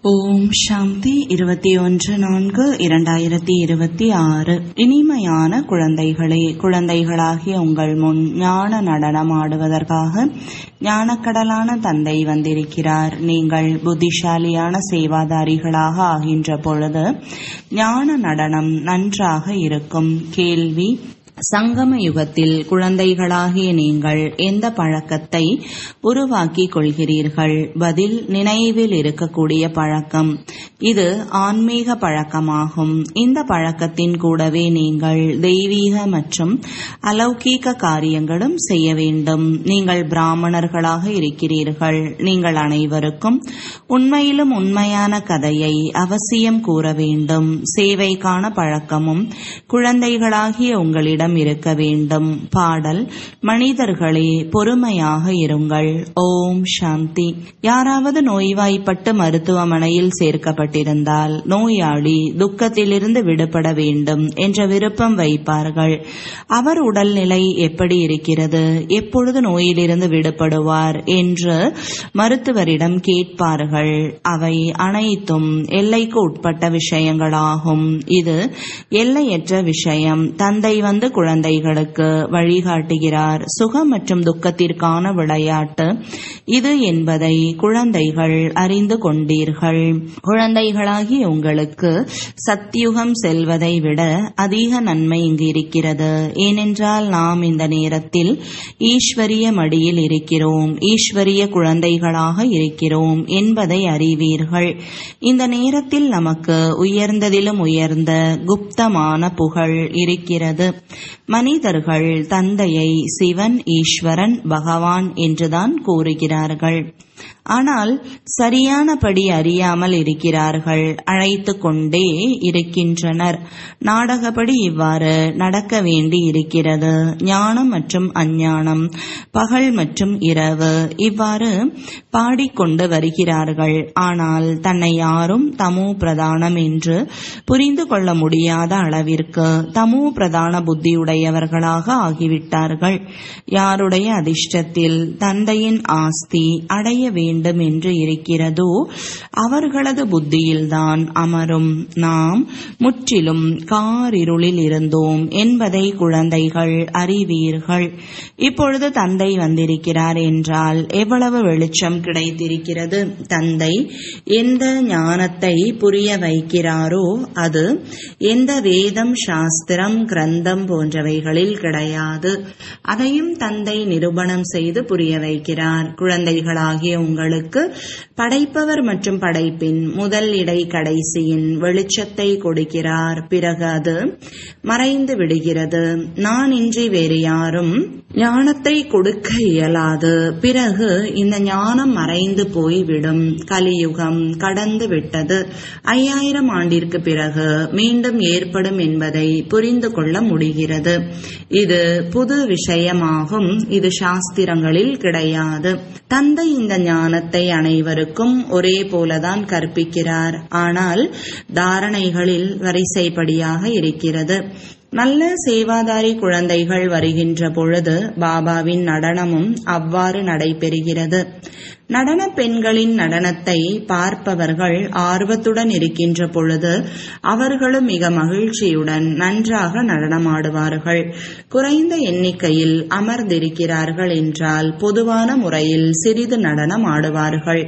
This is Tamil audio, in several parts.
ஓம் சாந்தி இருபத்தி ஒன்று நான்கு இரண்டாயிரத்தி இருபத்தி ஆறு இனிமையான குழந்தைகளே குழந்தைகளாகிய உங்கள் முன் ஞான நடனம் ஆடுவதற்காக ஞானக்கடலான தந்தை வந்திருக்கிறார் நீங்கள் புத்திசாலியான சேவாதாரிகளாக ஆகின்ற பொழுது ஞான நடனம் நன்றாக இருக்கும் கேள்வி சங்கம யுகத்தில் குழந்தைகளாகிய நீங்கள் எந்த பழக்கத்தை உருவாக்கிக் கொள்கிறீர்கள் பதில் நினைவில் இருக்கக்கூடிய பழக்கம் இது ஆன்மீக பழக்கமாகும் இந்த பழக்கத்தின் கூடவே நீங்கள் தெய்வீக மற்றும் அலௌகீக காரியங்களும் செய்ய வேண்டும் நீங்கள் பிராமணர்களாக இருக்கிறீர்கள் நீங்கள் அனைவருக்கும் உண்மையிலும் உண்மையான கதையை அவசியம் கூற வேண்டும் சேவைக்கான பழக்கமும் குழந்தைகளாகிய உங்களிடம் உங்களிடம் இருக்க வேண்டும் பாடல் மனிதர்களே பொறுமையாக இருங்கள் ஓம் சாந்தி யாராவது நோய்வாய்ப்பட்டு மருத்துவமனையில் சேர்க்கப்பட்டிருந்தால் நோயாளி துக்கத்திலிருந்து விடுபட வேண்டும் என்ற விருப்பம் வைப்பார்கள் அவர் உடல்நிலை எப்படி இருக்கிறது எப்பொழுது நோயிலிருந்து விடுபடுவார் என்று மருத்துவரிடம் கேட்பார்கள் அவை அனைத்தும் எல்லைக்கு உட்பட்ட விஷயங்களாகும் இது எல்லையற்ற விஷயம் தந்தை வந்து குழந்தைகளுக்கு வழிகாட்டுகிறார் சுகம் மற்றும் துக்கத்திற்கான விளையாட்டு இது என்பதை குழந்தைகள் அறிந்து கொண்டீர்கள் குழந்தைகளாகி உங்களுக்கு சத்தியுகம் செல்வதை விட அதிக நன்மை இங்கு இருக்கிறது ஏனென்றால் நாம் இந்த நேரத்தில் ஈஸ்வரிய மடியில் இருக்கிறோம் ஈஸ்வரிய குழந்தைகளாக இருக்கிறோம் என்பதை அறிவீர்கள் இந்த நேரத்தில் நமக்கு உயர்ந்ததிலும் உயர்ந்த குப்தமான புகழ் இருக்கிறது மனிதர்கள் தந்தையை சிவன் ஈஸ்வரன் பகவான் என்றுதான் கூறுகிறார்கள் ஆனால் சரியானபடி அறியாமல் இருக்கிறார்கள் அழைத்து கொண்டே இருக்கின்றனர் நாடகப்படி இவ்வாறு நடக்க வேண்டி இருக்கிறது ஞானம் மற்றும் அஞ்ஞானம் பகல் மற்றும் இரவு இவ்வாறு பாடிக்கொண்டு வருகிறார்கள் ஆனால் தன்னை யாரும் தமோ பிரதானம் என்று புரிந்து கொள்ள முடியாத அளவிற்கு தமோ பிரதான புத்தியுடையவர்களாக ஆகிவிட்டார்கள் யாருடைய அதிர்ஷ்டத்தில் தந்தையின் ஆஸ்தி அடைய வேண்டும் என்று இருக்கிறதோ அவர்களது புத்தியில்தான் அமரும் நாம் முற்றிலும் காரிருளில் இருந்தோம் என்பதை குழந்தைகள் அறிவீர்கள் இப்பொழுது தந்தை வந்திருக்கிறார் என்றால் எவ்வளவு வெளிச்சம் கிடைத்திருக்கிறது தந்தை எந்த ஞானத்தை புரிய வைக்கிறாரோ அது எந்த வேதம் சாஸ்திரம் கிரந்தம் போன்றவைகளில் கிடையாது அதையும் தந்தை நிரூபணம் செய்து புரிய வைக்கிறார் குழந்தைகளாகிய உங்களுக்கு படைப்பவர் மற்றும் படைப்பின் முதல் இடை கடைசியின் வெளிச்சத்தை கொடுக்கிறார் பிறகு அது மறைந்து விடுகிறது நான் இன்றி வேறு யாரும் ஞானத்தை கொடுக்க இயலாது பிறகு இந்த ஞானம் மறைந்து போய்விடும் கலியுகம் கடந்து விட்டது ஐயாயிரம் ஆண்டிற்கு பிறகு மீண்டும் ஏற்படும் என்பதை புரிந்து கொள்ள முடிகிறது இது புது விஷயமாகும் இது சாஸ்திரங்களில் கிடையாது தந்தை இந்த ஞானத்தை அனைவருக்கும் ஒரே போலதான் கற்பிக்கிறார் ஆனால் தாரணைகளில் வரிசைப்படியாக இருக்கிறது நல்ல சேவாதாரி குழந்தைகள் வருகின்ற பொழுது பாபாவின் நடனமும் அவ்வாறு நடைபெறுகிறது நடன பெண்களின் நடனத்தை பார்ப்பவர்கள் ஆர்வத்துடன் இருக்கின்ற பொழுது அவர்களும் மிக மகிழ்ச்சியுடன் நன்றாக நடனமாடுவார்கள் குறைந்த எண்ணிக்கையில் அமர்ந்திருக்கிறார்கள் என்றால் பொதுவான முறையில் சிறிது நடனம் ஆடுவார்கள்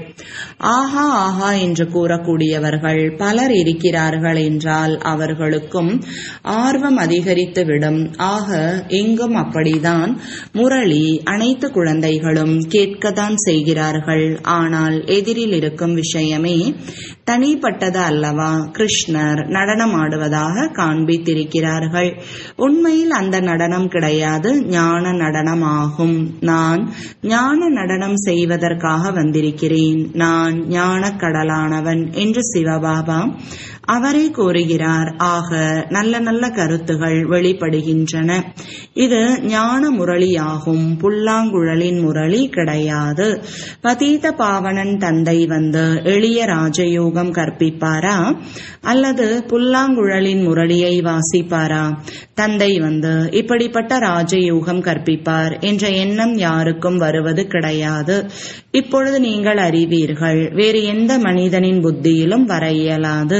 ஆஹா ஆஹா என்று கூறக்கூடியவர்கள் பலர் இருக்கிறார்கள் என்றால் அவர்களுக்கும் ஆர்வம் அதிகரித்துவிடும் ஆக எங்கும் அப்படிதான் முரளி அனைத்து குழந்தைகளும் கேட்கத்தான் செய்கிறார்கள் ஆனால் எதிரில் இருக்கும் விஷயமே தனிப்பட்டது அல்லவா கிருஷ்ணர் நடனம் ஆடுவதாக காண்பித்திருக்கிறார்கள் உண்மையில் அந்த நடனம் கிடையாது ஞான நடனம் ஆகும் நான் ஞான நடனம் செய்வதற்காக வந்திருக்கிறேன் நான் ஞான கடலானவன் என்று சிவபாபா அவரே கூறுகிறார் ஆக நல்ல நல்ல கருத்துகள் வெளிப்படுகின்றன இது ஞான முரளியாகும் புல்லாங்குழலின் முரளி கிடையாது பதீத பாவனன் தந்தை வந்து எளிய ராஜயோகம் கற்பிப்பாரா அல்லது புல்லாங்குழலின் முரளியை வாசிப்பாரா தந்தை வந்து இப்படிப்பட்ட ராஜயோகம் கற்பிப்பார் என்ற எண்ணம் யாருக்கும் வருவது கிடையாது இப்பொழுது நீங்கள் அறிவீர்கள் வேறு எந்த மனிதனின் புத்தியிலும் வர இயலாது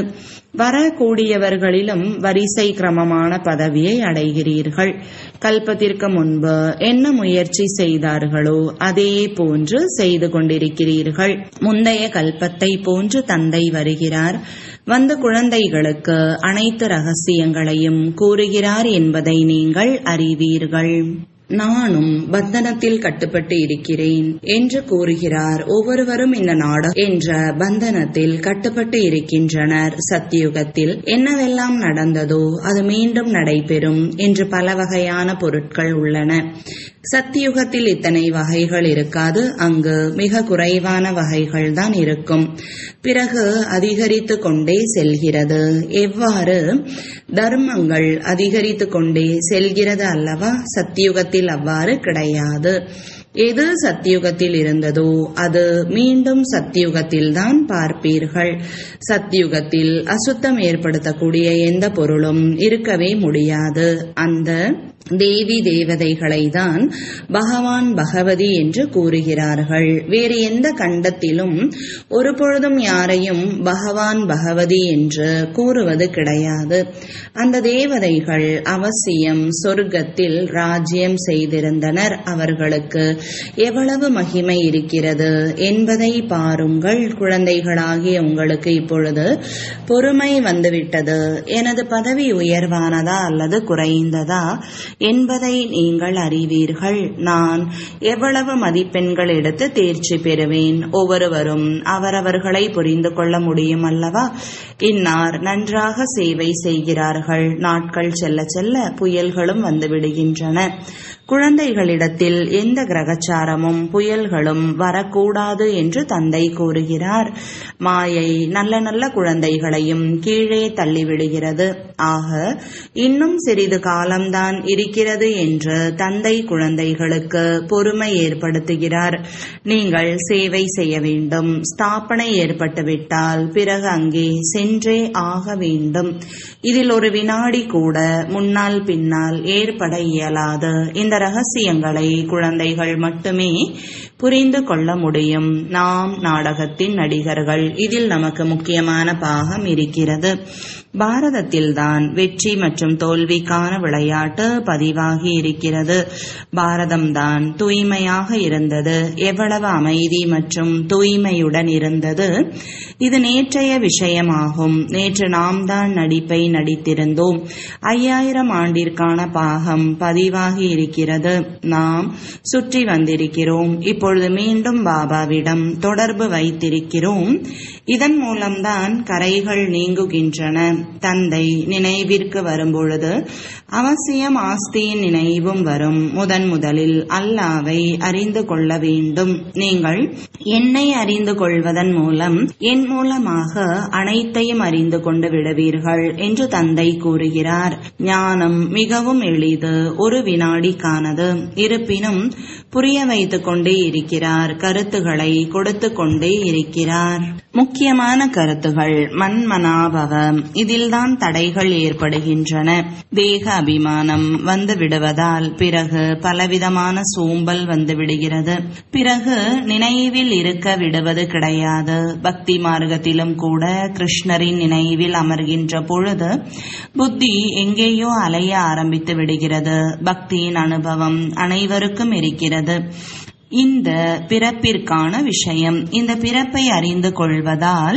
வரக்கூடியவர்களிலும் வரிசை கிரமமான பதவியை அடைகிறீர்கள் கல்பத்திற்கு முன்பு என்ன முயற்சி செய்தார்களோ அதே போன்று செய்து கொண்டிருக்கிறீர்கள் முந்தைய கல்பத்தை போன்று தந்தை வருகிறார் வந்த குழந்தைகளுக்கு அனைத்து ரகசியங்களையும் கூறுகிறார் என்பதை நீங்கள் அறிவீர்கள் நானும் பந்தனத்தில் கட்டுப்பட்டு இருக்கிறேன் என்று கூறுகிறார் ஒவ்வொருவரும் இந்த நாடு என்ற பந்தனத்தில் கட்டுப்பட்டு இருக்கின்றனர் சத்தியுகத்தில் என்னவெல்லாம் நடந்ததோ அது மீண்டும் நடைபெறும் என்று பல வகையான பொருட்கள் உள்ளன சத்தியுகத்தில் இத்தனை வகைகள் இருக்காது அங்கு மிக குறைவான வகைகள் தான் இருக்கும் பிறகு அதிகரித்து கொண்டே செல்கிறது எவ்வாறு தர்மங்கள் அதிகரித்து கொண்டே செல்கிறது அல்லவா சத்தியுகத்தில் அவ்வாறு கிடையாது எது சத்தியுகத்தில் இருந்ததோ அது மீண்டும் சத்தியுகத்தில் தான் பார்ப்பீர்கள் சத்தியுகத்தில் அசுத்தம் ஏற்படுத்தக்கூடிய எந்த பொருளும் இருக்கவே முடியாது அந்த தேவி தேவதைகளை தான் பகவான் பகவதி என்று கூறுகிறார்கள் வேறு எந்த கண்டத்திலும் ஒரு பொழுதும் யாரையும் பகவான் பகவதி என்று கூறுவது கிடையாது அந்த தேவதைகள் அவசியம் சொர்க்கத்தில் ராஜ்யம் செய்திருந்தனர் அவர்களுக்கு எவ்வளவு மகிமை இருக்கிறது என்பதை பாருங்கள் குழந்தைகளாகிய உங்களுக்கு இப்பொழுது பொறுமை வந்துவிட்டது எனது பதவி உயர்வானதா அல்லது குறைந்ததா என்பதை நீங்கள் அறிவீர்கள் நான் எவ்வளவு மதிப்பெண்கள் எடுத்து தேர்ச்சி பெறுவேன் ஒவ்வொருவரும் அவரவர்களை புரிந்து கொள்ள முடியும் அல்லவா இன்னார் நன்றாக சேவை செய்கிறார்கள் நாட்கள் செல்ல செல்ல புயல்களும் வந்து விடுகின்றன குழந்தைகளிடத்தில் எந்த கிரகச்சாரமும் புயல்களும் வரக்கூடாது என்று தந்தை கூறுகிறார் மாயை நல்ல நல்ல குழந்தைகளையும் கீழே தள்ளிவிடுகிறது ஆக இன்னும் சிறிது காலம்தான் இருக்கிறது என்று தந்தை குழந்தைகளுக்கு பொறுமை ஏற்படுத்துகிறார் நீங்கள் சேவை செய்ய வேண்டும் ஸ்தாபனை ஏற்பட்டுவிட்டால் பிறகு அங்கே சென்றே ஆக வேண்டும் இதில் ஒரு வினாடி கூட முன்னால் பின்னால் ஏற்பட இயலாது இந்த ரகசியங்களை குழந்தைகள் மட்டுமே புரிந்து கொள்ள முடியும் நாம் நாடகத்தின் நடிகர்கள் இதில் நமக்கு முக்கியமான பாகம் இருக்கிறது பாரதத்தில்தான் வெற்றி மற்றும் தோல்விக்கான விளையாட்டு பதிவாகி இருக்கிறது பாரதம்தான் தூய்மையாக இருந்தது எவ்வளவு அமைதி மற்றும் தூய்மையுடன் இருந்தது இது நேற்றைய விஷயமாகும் நேற்று நாம் தான் நடிப்பை நடித்திருந்தோம் ஐயாயிரம் ஆண்டிற்கான பாகம் பதிவாகி இருக்கிறது நாம் சுற்றி வந்திருக்கிறோம் இப்பொழுது மீண்டும் பாபாவிடம் தொடர்பு வைத்திருக்கிறோம் இதன் மூலம்தான் கரைகள் நீங்குகின்றன தந்தை நினைவிற்கு வரும்பொழுது அவசியம் ஆஸ்தியின் நினைவும் வரும் முதன் முதலில் அல்லாவை அறிந்து கொள்ள வேண்டும் நீங்கள் என்னை அறிந்து கொள்வதன் மூலம் என் மூலமாக அனைத்தையும் அறிந்து கொண்டு விடுவீர்கள் என்று தந்தை கூறுகிறார் ஞானம் மிகவும் எளிது ஒரு வினாடிக்கானது இருப்பினும் புரிய வைத்துக் கொண்டே இருக்கிறார் கருத்துக்களை கொடுத்து கொண்டே இருக்கிறார் முக்கியமான கருத்துகள் மண்மனாபவம் இதில்தான் தடைகள் ஏற்படுகின்றன தேக அபிமானம் வந்து விடுவதால் பிறகு பலவிதமான சோம்பல் வந்து விடுகிறது பிறகு நினைவில் இருக்க விடுவது கிடையாது பக்தி மார்க்கத்திலும் கூட கிருஷ்ணரின் நினைவில் அமர்கின்ற பொழுது புத்தி எங்கேயோ அலைய ஆரம்பித்து விடுகிறது பக்தியின் அனுபவம் அனைவருக்கும் இருக்கிறது இந்த பிறப்பிற்கான விஷயம் இந்த பிறப்பை அறிந்து கொள்வதால்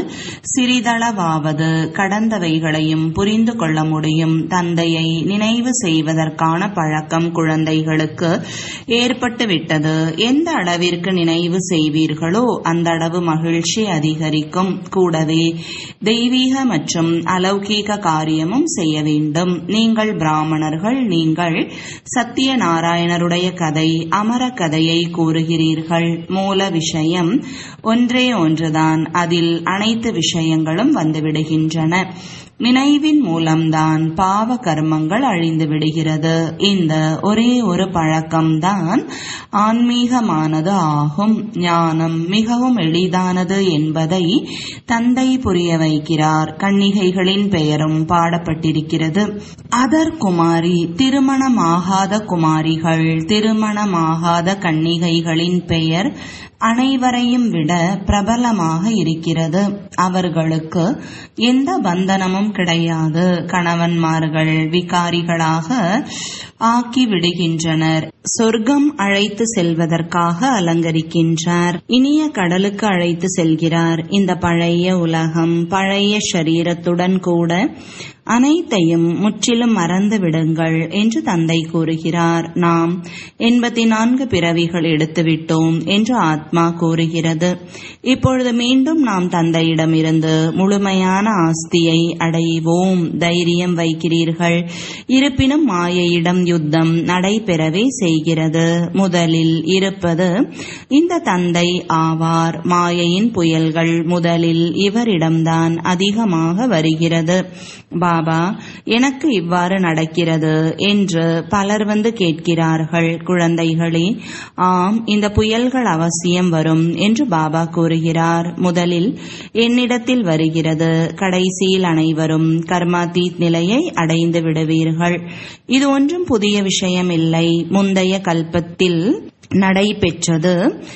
சிறிதளவாவது கடந்தவைகளையும் புரிந்து கொள்ள முடியும் தந்தையை நினைவு செய்வதற்கான பழக்கம் குழந்தைகளுக்கு ஏற்பட்டுவிட்டது எந்த அளவிற்கு நினைவு செய்வீர்களோ அந்த அளவு மகிழ்ச்சி அதிகரிக்கும் கூடவே தெய்வீக மற்றும் அலௌகீக காரியமும் செய்ய வேண்டும் நீங்கள் பிராமணர்கள் நீங்கள் சத்திய நாராயணருடைய கதை அமர கதையை கூறு கூறுகிறீர்கள் மூல விஷயம் ஒன்றே ஒன்றுதான் அதில் அனைத்து விஷயங்களும் வந்துவிடுகின்றன நினைவின் மூலம்தான் பாவ கர்மங்கள் அழிந்து விடுகிறது இந்த ஒரே ஒரு பழக்கம்தான் ஆன்மீகமானது ஆகும் ஞானம் மிகவும் எளிதானது என்பதை தந்தை புரிய வைக்கிறார் கன்னிகைகளின் பெயரும் பாடப்பட்டிருக்கிறது அதர் குமாரி திருமணமாகாத குமாரிகள் திருமணமாகாத கன்னிகைகளின் பெயர் அனைவரையும் விட பிரபலமாக இருக்கிறது அவர்களுக்கு எந்த பந்தனமும் கிடையாது கணவன்மார்கள் விகாரிகளாக ஆக்கி விடுகின்றனர் சொர்க்கம் அழைத்து செல்வதற்காக அலங்கரிக்கின்றார் இனிய கடலுக்கு அழைத்து செல்கிறார் இந்த பழைய உலகம் பழைய சரீரத்துடன் கூட அனைத்தையும் முற்றிலும் மறந்து விடுங்கள் என்று தந்தை கூறுகிறார் நாம் எண்பத்தி நான்கு பிறவிகள் எடுத்துவிட்டோம் என்று ஆத்மா கூறுகிறது இப்பொழுது மீண்டும் நாம் தந்தையிடமிருந்து முழுமையான ஆஸ்தியை அடைவோம் தைரியம் வைக்கிறீர்கள் இருப்பினும் மாயையிடம் யுத்தம் நடைபெறவே செய்கிறது முதலில் இருப்பது இந்த தந்தை ஆவார் மாயையின் புயல்கள் முதலில் இவரிடம்தான் அதிகமாக வருகிறது பாபா எனக்கு இவ்வாறு நடக்கிறது என்று பலர் வந்து கேட்கிறார்கள் குழந்தைகளே ஆம் இந்த புயல்கள் அவசியம் வரும் என்று பாபா கூறுகிறார் முதலில் என்னிடத்தில் வருகிறது கடைசியில் அனைவரும் கர்மாதீத் நிலையை அடைந்து விடுவீர்கள் இது ஒன்றும் புதிய விஷயம் இல்லை முந்தைய கல்பத்தில் நடைபெற்றது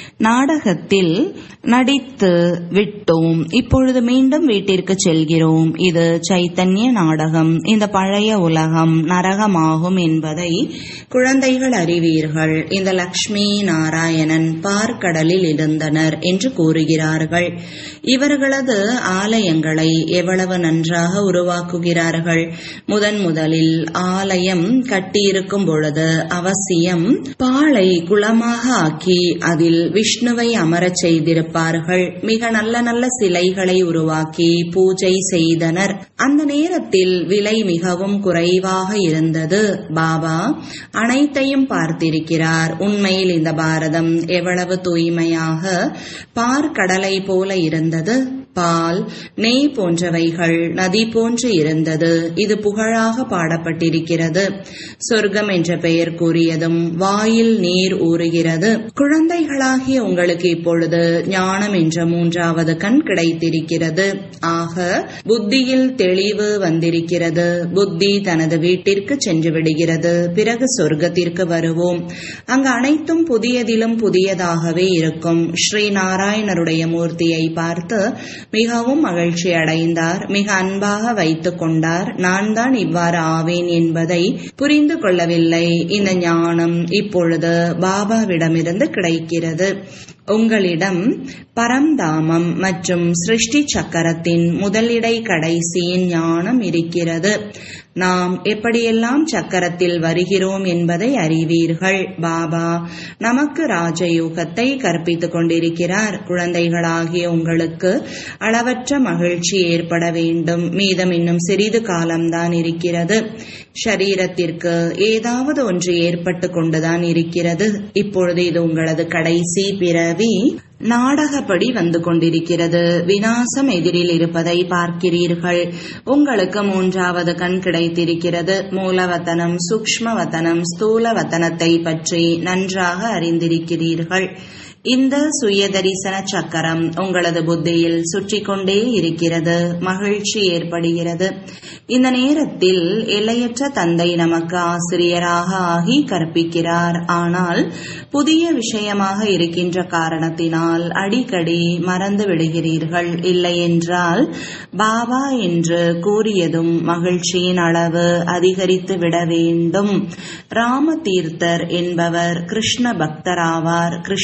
நாடகத்தில் நடித்து விட்டோம் இப்பொழுது மீண்டும் வீட்டிற்கு செல்கிறோம் இது சைத்தன்ய நாடகம் இந்த பழைய உலகம் நரகமாகும் என்பதை குழந்தைகள் அறிவீர்கள் இந்த லக்ஷ்மி நாராயணன் பார்க்கடலில் இருந்தனர் என்று கூறுகிறார்கள் இவர்களது ஆலயங்களை எவ்வளவு நன்றாக உருவாக்குகிறார்கள் முதன் முதலில் ஆலயம் கட்டியிருக்கும் பொழுது அவசியம் பாலை குளமாக ஆக்கி அதில் விஷ்ணுவை அமரச் செய்திருப்பார்கள் மிக நல்ல நல்ல சிலைகளை உருவாக்கி பூஜை செய்தனர் அந்த நேரத்தில் விலை மிகவும் குறைவாக இருந்தது பாபா அனைத்தையும் பார்த்திருக்கிறார் உண்மையில் இந்த பாரதம் எவ்வளவு தூய்மையாக பார்க்கடலை போல இருந்தது பால் நெய் போன்றவைகள் நதி போன்று இருந்தது இது புகழாக பாடப்பட்டிருக்கிறது சொர்க்கம் என்ற பெயர் கூறியதும் வாயில் நீர் ஊறுகிறது குழந்தைகளாகிய உங்களுக்கு இப்பொழுது ஞானம் என்ற மூன்றாவது கண் கிடைத்திருக்கிறது ஆக புத்தியில் தெளிவு வந்திருக்கிறது புத்தி தனது வீட்டிற்கு சென்று விடுகிறது பிறகு சொர்க்கத்திற்கு வருவோம் அங்கு அனைத்தும் புதியதிலும் புதியதாகவே இருக்கும் ஸ்ரீ நாராயணருடைய மூர்த்தியை பார்த்து மிகவும் மகிழ்ச்சி அடைந்தார் மிக அன்பாக வைத்துக் கொண்டார் நான் தான் இவ்வாறு ஆவேன் என்பதை புரிந்து கொள்ளவில்லை இந்த ஞானம் இப்பொழுது பாபாவிடமிருந்து கிடைக்கிறது உங்களிடம் பரம்தாமம் மற்றும் சிருஷ்டி சக்கரத்தின் முதலிடை கடைசியின் ஞானம் இருக்கிறது நாம் எப்படியெல்லாம் சக்கரத்தில் வருகிறோம் என்பதை அறிவீர்கள் பாபா நமக்கு ராஜயோகத்தை கற்பித்துக் கொண்டிருக்கிறார் குழந்தைகளாகிய உங்களுக்கு அளவற்ற மகிழ்ச்சி ஏற்பட வேண்டும் மீதம் இன்னும் சிறிது காலம்தான் இருக்கிறது ஷரீரத்திற்கு ஏதாவது ஒன்று ஏற்பட்டு கொண்டுதான் இருக்கிறது இப்பொழுது இது உங்களது கடைசி பிறவி நாடகப்படி வந்து கொண்டிருக்கிறது வினாசம் எதிரில் இருப்பதை பார்க்கிறீர்கள் உங்களுக்கு மூன்றாவது கண் கிடைத்திருக்கிறது மூலவத்தனம் சூக்மவத்தனம் ஸ்தூல வத்தனத்தை பற்றி நன்றாக அறிந்திருக்கிறீர்கள் இந்த சுய தரிசன சக்கரம் உங்களது புத்தியில் சுற்றி கொண்டே இருக்கிறது மகிழ்ச்சி ஏற்படுகிறது இந்த நேரத்தில் எல்லையற்ற தந்தை நமக்கு ஆசிரியராக ஆகி கற்பிக்கிறார் ஆனால் புதிய விஷயமாக இருக்கின்ற காரணத்தினால் அடிக்கடி மறந்து விடுகிறீர்கள் இல்லையென்றால் பாபா என்று கூறியதும் மகிழ்ச்சியின் அளவு அதிகரித்து விட வேண்டும் ராம தீர்த்தர் என்பவர் கிருஷ்ண பக்தராவார் கிருஷ்ணரை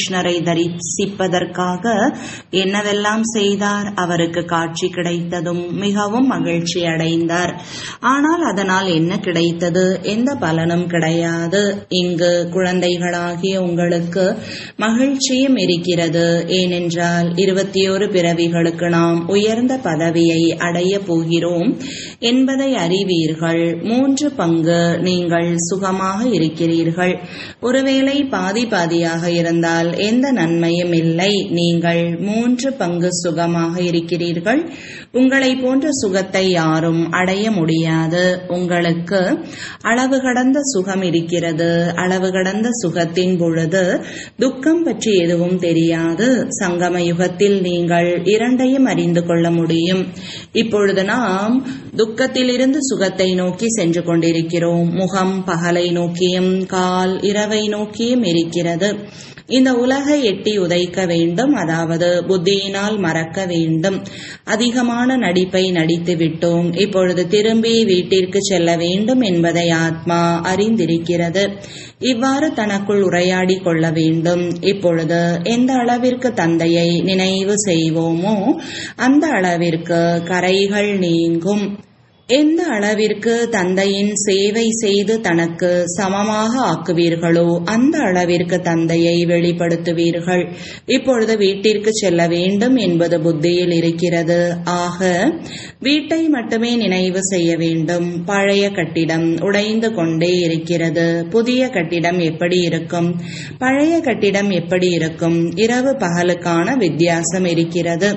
தரிசிப்பதற்காக என்னவெல்லாம் செய்தார் அவருக்கு காட்சி கிடைத்ததும் மிகவும் மகிழ்ச்சி அடைந்தார் ஆனால் அதனால் என்ன கிடைத்தது எந்த பலனும் கிடையாது இங்கு குழந்தைகளாகிய உங்களுக்கு மகிழ்ச்சியும் இருக்கிறது ஏனென்றால் இருபத்தி ஒரு பிறவிகளுக்கு நாம் உயர்ந்த பதவியை அடைய போகிறோம் என்பதை அறிவீர்கள் மூன்று பங்கு நீங்கள் சுகமாக இருக்கிறீர்கள் ஒருவேளை பாதி பாதியாக இருந்தால் எந்த நன்மையும் இல்லை நீங்கள் மூன்று பங்கு சுகமாக இருக்கிறீர்கள் உங்களை போன்ற சுகத்தை யாரும் அடைய முடியாது உங்களுக்கு அளவு கடந்த சுகம் இருக்கிறது அளவு கடந்த சுகத்தின் பொழுது துக்கம் பற்றி எதுவும் தெரியாது சங்கம யுகத்தில் நீங்கள் இரண்டையும் அறிந்து கொள்ள முடியும் இப்பொழுது நாம் துக்கத்திலிருந்து சுகத்தை நோக்கி சென்று கொண்டிருக்கிறோம் முகம் பகலை நோக்கியும் கால் இரவை நோக்கியும் இருக்கிறது இந்த உலகை எட்டி உதைக்க வேண்டும் அதாவது புத்தியினால் மறக்க வேண்டும் அதிகமான நடிப்பை நடித்து விட்டோம் இப்பொழுது திரும்பி வீட்டிற்கு செல்ல வேண்டும் என்பதை ஆத்மா அறிந்திருக்கிறது இவ்வாறு தனக்குள் உரையாடி கொள்ள வேண்டும் இப்பொழுது எந்த அளவிற்கு தந்தையை நினைவு செய்வோமோ அந்த அளவிற்கு கரைகள் நீங்கும் எந்த அளவிற்கு தந்தையின் சேவை செய்து தனக்கு சமமாக ஆக்குவீர்களோ அந்த அளவிற்கு தந்தையை வெளிப்படுத்துவீர்கள் இப்பொழுது வீட்டிற்கு செல்ல வேண்டும் என்பது புத்தியில் இருக்கிறது ஆக வீட்டை மட்டுமே நினைவு செய்ய வேண்டும் பழைய கட்டிடம் உடைந்து கொண்டே இருக்கிறது புதிய கட்டிடம் எப்படி இருக்கும் பழைய கட்டிடம் எப்படி இருக்கும் இரவு பகலுக்கான வித்தியாசம் இருக்கிறது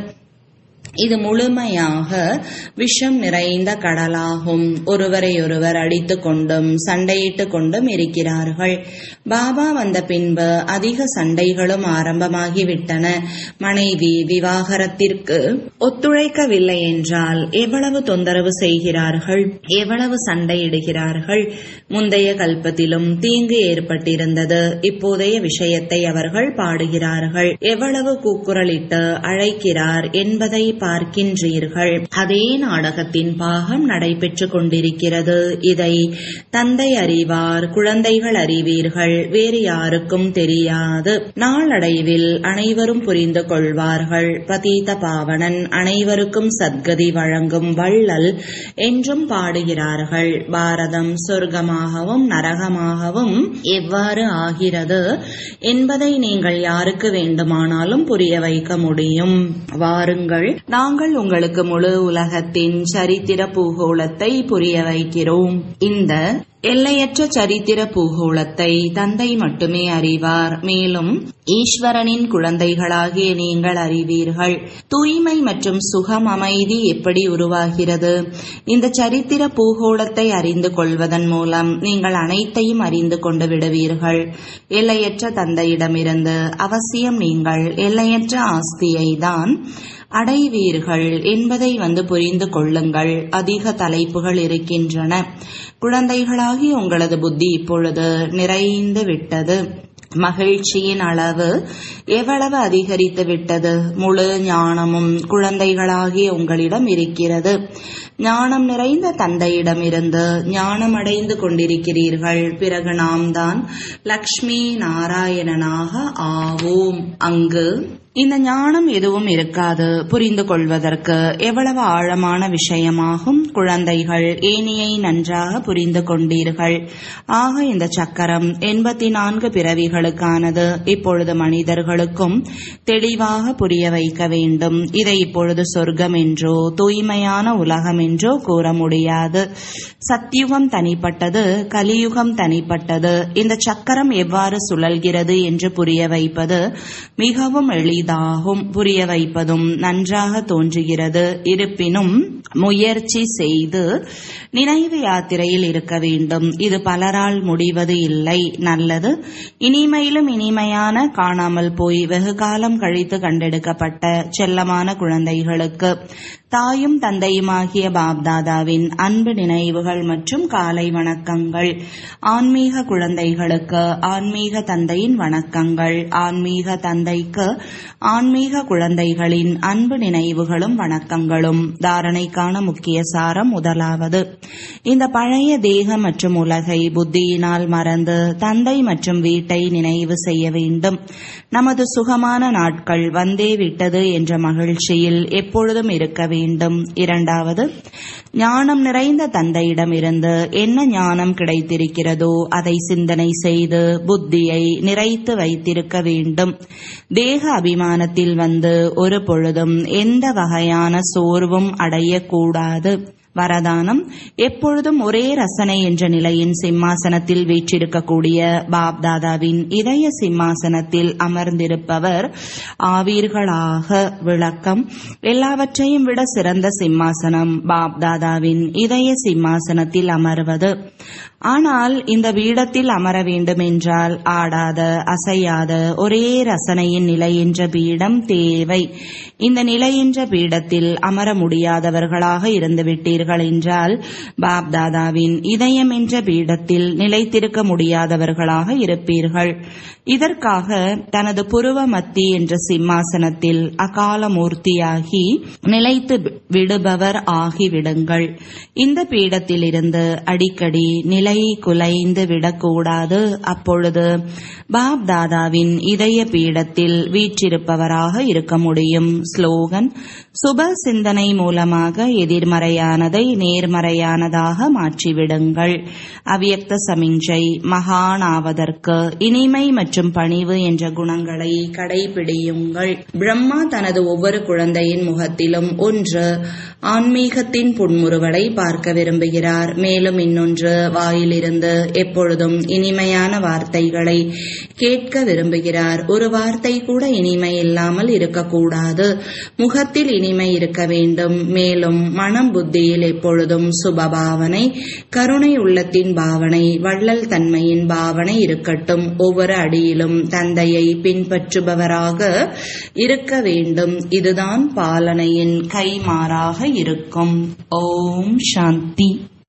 இது முழுமையாக விஷம் நிறைந்த கடலாகும் ஒருவரையொருவர் அடித்துக் கொண்டும் சண்டையிட்டுக் கொண்டும் இருக்கிறார்கள் பாபா வந்த பின்பு அதிக சண்டைகளும் ஆரம்பமாகிவிட்டன மனைவி விவாகரத்திற்கு ஒத்துழைக்கவில்லை என்றால் எவ்வளவு தொந்தரவு செய்கிறார்கள் எவ்வளவு சண்டையிடுகிறார்கள் முந்தைய கல்பத்திலும் தீங்கு ஏற்பட்டிருந்தது இப்போதைய விஷயத்தை அவர்கள் பாடுகிறார்கள் எவ்வளவு கூக்குரலிட்டு அழைக்கிறார் என்பதை பார்க்கின்றீர்கள் அதே நாடகத்தின் பாகம் நடைபெற்றுக் கொண்டிருக்கிறது இதை தந்தை அறிவார் குழந்தைகள் அறிவீர்கள் வேறு யாருக்கும் தெரியாது நாளடைவில் அனைவரும் புரிந்து கொள்வார்கள் பதீத பாவனன் அனைவருக்கும் சத்கதி வழங்கும் வள்ளல் என்றும் பாடுகிறார்கள் பாரதம் சொர்க்கமாகவும் நரகமாகவும் எவ்வாறு ஆகிறது என்பதை நீங்கள் யாருக்கு வேண்டுமானாலும் புரிய வைக்க முடியும் வாருங்கள் நாங்கள் உங்களுக்கு முழு உலகத்தின் சரித்திர பூகோளத்தை புரிய வைக்கிறோம் இந்த எல்லையற்ற சரித்திர பூகோளத்தை தந்தை மட்டுமே அறிவார் மேலும் ஈஸ்வரனின் குழந்தைகளாகிய நீங்கள் அறிவீர்கள் தூய்மை மற்றும் சுகம் அமைதி எப்படி உருவாகிறது இந்த சரித்திர பூகோளத்தை அறிந்து கொள்வதன் மூலம் நீங்கள் அனைத்தையும் அறிந்து கொண்டு விடுவீர்கள் எல்லையற்ற தந்தையிடமிருந்து அவசியம் நீங்கள் எல்லையற்ற ஆஸ்தியை தான் அடைவீர்கள் என்பதை வந்து புரிந்து கொள்ளுங்கள் அதிக தலைப்புகள் இருக்கின்றன குழந்தைகளாகி உங்களது புத்தி இப்பொழுது நிறைந்து விட்டது மகிழ்ச்சியின் அளவு எவ்வளவு அதிகரித்து விட்டது முழு ஞானமும் குழந்தைகளாகிய உங்களிடம் இருக்கிறது ஞானம் நிறைந்த தந்தையிடமிருந்து ஞானம் அடைந்து கொண்டிருக்கிறீர்கள் பிறகு நாம் தான் லக்ஷ்மி நாராயணனாக ஆவோம் அங்கு இந்த ஞானம் எதுவும் இருக்காது புரிந்து கொள்வதற்கு எவ்வளவு ஆழமான விஷயமாகும் குழந்தைகள் ஏனியை நன்றாக புரிந்து கொண்டீர்கள் ஆக இந்த சக்கரம் எண்பத்தி நான்கு பிறவிகளுக்கானது இப்பொழுது மனிதர்களுக்கும் தெளிவாக புரிய வைக்க வேண்டும் இதை இப்பொழுது சொர்க்கம் என்றோ தூய்மையான உலகம் என்றோ கூற முடியாது சத்தியுகம் தனிப்பட்டது கலியுகம் தனிப்பட்டது இந்த சக்கரம் எவ்வாறு சுழல்கிறது என்று புரிய வைப்பது மிகவும் எளிதாகும் புரிய வைப்பதும் நன்றாக தோன்றுகிறது இருப்பினும் முயற்சி செய்து நினைவு யாத்திரையில் இருக்க வேண்டும் இது பலரால் முடிவது இல்லை நல்லது இனிமையிலும் இனிமையான காணாமல் போய் வெகு காலம் கழித்து கண்டெடுக்கப்பட்ட செல்லமான குழந்தைகளுக்கு தாயும் தந்தையுமாகிய பாப்தாதாவின் அன்பு நினைவுகள் மற்றும் காலை வணக்கங்கள் ஆன்மீக குழந்தைகளுக்கு ஆன்மீக தந்தையின் வணக்கங்கள் ஆன்மீக தந்தைக்கு ஆன்மீக குழந்தைகளின் அன்பு நினைவுகளும் வணக்கங்களும் தாரணைக்கான முக்கிய சாரம் முதலாவது இந்த பழைய தேக மற்றும் உலகை புத்தியினால் மறந்து தந்தை மற்றும் வீட்டை நினைவு செய்ய வேண்டும் நமது சுகமான நாட்கள் வந்தே விட்டது என்ற மகிழ்ச்சியில் எப்பொழுதும் இருக்க வேண்டும் இரண்டாவது ஞானம் நிறைந்த தந்தையிடமிருந்து என்ன ஞானம் கிடைத்திருக்கிறதோ அதை சிந்தனை செய்து புத்தியை நிறைத்து வைத்திருக்க வேண்டும் தேக அபிமானத்தில் வந்து ஒரு பொழுதும் எந்த வகையான சோர்வும் அடையக்கூடாது வரதானம் எப்பொழுதும் ஒரே ரசனை என்ற நிலையின் சிம்மாசனத்தில் வீற்றிருக்கக்கூடிய பாப்தாதாவின் இதய சிம்மாசனத்தில் அமர்ந்திருப்பவர் ஆவீர்களாக விளக்கம் எல்லாவற்றையும் விட சிறந்த சிம்மாசனம் பாப்தாதாவின் இதய சிம்மாசனத்தில் அமர்வது ஆனால் இந்த பீடத்தில் அமர வேண்டும் என்றால் ஆடாத அசையாத ஒரே ரசனையின் நிலை என்ற பீடம் தேவை இந்த நிலை என்ற பீடத்தில் அமர முடியாதவர்களாக இருந்துவிட்டீர்கள் என்றால் பாப்தாதாவின் இதயம் என்ற பீடத்தில் நிலைத்திருக்க முடியாதவர்களாக இருப்பீர்கள் இதற்காக தனது புருவ மத்தி என்ற சிம்மாசனத்தில் அகால மூர்த்தியாகி நிலைத்து விடுபவர் ஆகிவிடுங்கள் இந்த பீடத்தில் இருந்து அடிக்கடி நிலை குலைந்து விடக்கூடாது அப்பொழுது பாப் தாதாவின் இதய பீடத்தில் வீற்றிருப்பவராக இருக்க முடியும் ஸ்லோகன் சுப சிந்தனை மூலமாக எதிர்மறையானதை நேர்மறையானதாக மாற்றிவிடுங்கள் அவ்யக்த சமிஞ்சை மகானாவதற்கு இனிமை மற்றும் பணிவு என்ற குணங்களை கடைபிடியுங்கள் பிரம்மா தனது ஒவ்வொரு குழந்தையின் முகத்திலும் ஒன்று ஆன்மீகத்தின் புன்முறுவலை பார்க்க விரும்புகிறார் மேலும் இன்னொன்று வாயிலிருந்து எப்பொழுதும் இனிமையான வார்த்தைகளை கேட்க விரும்புகிறார் ஒரு வார்த்தை கூட இனிமை இல்லாமல் இருக்கக்கூடாது முகத்தில் இனிமை இருக்க வேண்டும் மேலும் மனம் புத்தியில் எப்பொழுதும் சுபபாவனை கருணை உள்ளத்தின் பாவனை வள்ளல் தன்மையின் பாவனை இருக்கட்டும் ஒவ்வொரு அடியிலும் தந்தையை பின்பற்றுபவராக இருக்க வேண்டும் இதுதான் பாலனையின் கைமாறாக இருக்கும் ஓம் சாந்தி